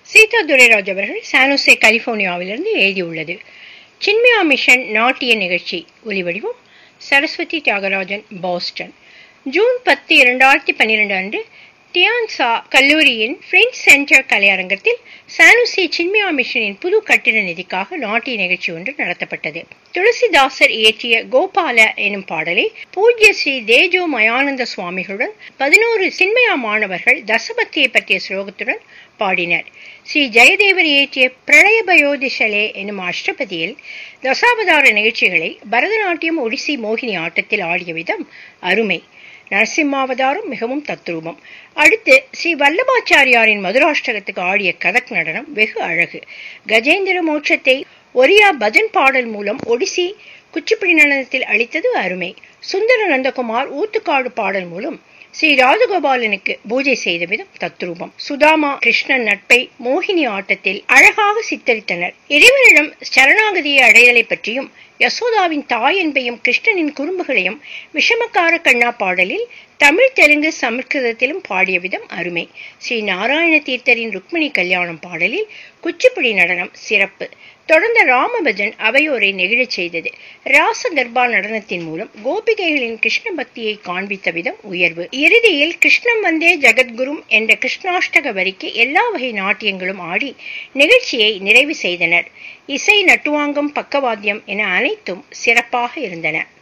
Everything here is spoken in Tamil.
சீதா துரைராஜ் அவர்கள் சானோசே கலிபோர்னியாவிலிருந்து எழுதியுள்ளது சின்மயா மிஷன் நாட்டிய நிகழ்ச்சி ஒலிவடிவம் சரஸ்வதி தியாகராஜன் பாஸ்டன் ஜூன் பத்து இரண்டாயிரத்தி பன்னிரண்டு அன்று டியான்சா கல்லூரியின் பிரெஞ்ச் சென்டர் கலையரங்கத்தில் சானுசி சின்மயா மிஷனின் புது கட்டிட நிதிக்காக நாட்டிய நிகழ்ச்சி ஒன்று நடத்தப்பட்டது துளசிதாசர் இயற்றிய கோபால எனும் பாடலை பூஜ்ய ஸ்ரீ தேஜோ மயானந்த சுவாமிகளுடன் பதினோரு சின்மயா மாணவர்கள் தசபக்தியை பற்றிய ஸ்லோகத்துடன் பாடினர் ஸ்ரீ ஜெயதேவர் இயற்றிய பிரளயபயோதிஷலே எனும் அஷ்டபதியில் தசாவதார நிகழ்ச்சிகளை பரதநாட்டியம் ஒடிசி மோகினி ஆட்டத்தில் ஆடிய விதம் அருமை நரசிம்மாவதாரம் மிகவும் தத்ரூபம் அடுத்து ஸ்ரீ வல்லபாச்சாரியாரின் மதுராஷ்டகத்துக்கு ஆடிய கதக் நடனம் வெகு அழகு கஜேந்திர மோட்சத்தை ஒரியா பஜன் பாடல் மூலம் ஒடிசி குச்சிப்பிடி நடனத்தில் அளித்தது அருமை சுந்தர நந்தகுமார் ஊத்துக்காடு பாடல் மூலம் ஸ்ரீ ராஜகோபாலனுக்கு பூஜை செய்த விதம் தத்ரூபம் சுதாமா கிருஷ்ணன் நட்பை மோகினி ஆட்டத்தில் அழகாக சித்தரித்தனர் இறைவனிடம் சரணாகதியை அடைதலை பற்றியும் யசோதாவின் தாய் என்பையும் கிருஷ்ணனின் குறும்புகளையும் விஷமக்கார கண்ணா பாடலில் தமிழ் தெலுங்கு சமஸ்கிருதத்திலும் பாடிய விதம் அருமை ஸ்ரீ நாராயண தீர்த்தரின் ருக்மிணி கல்யாணம் பாடலில் குச்சிப்புடி நடனம் சிறப்பு தொடர்ந்த ராமபஜன் அவையோரை நெகிழச் செய்தது ராச தர்பார் நடனத்தின் மூலம் கோபிகைகளின் கிருஷ்ண பக்தியை காண்பித்த விதம் உயர்வு இறுதியில் கிருஷ்ணம் வந்தே ஜெகத்குரும் என்ற கிருஷ்ணாஷ்டக வரிக்கு எல்லா வகை நாட்டியங்களும் ஆடி நிகழ்ச்சியை நிறைவு செய்தனர் இசை நட்டுவாங்கம் பக்கவாத்தியம் என அனைத்தும் சிறப்பாக இருந்தன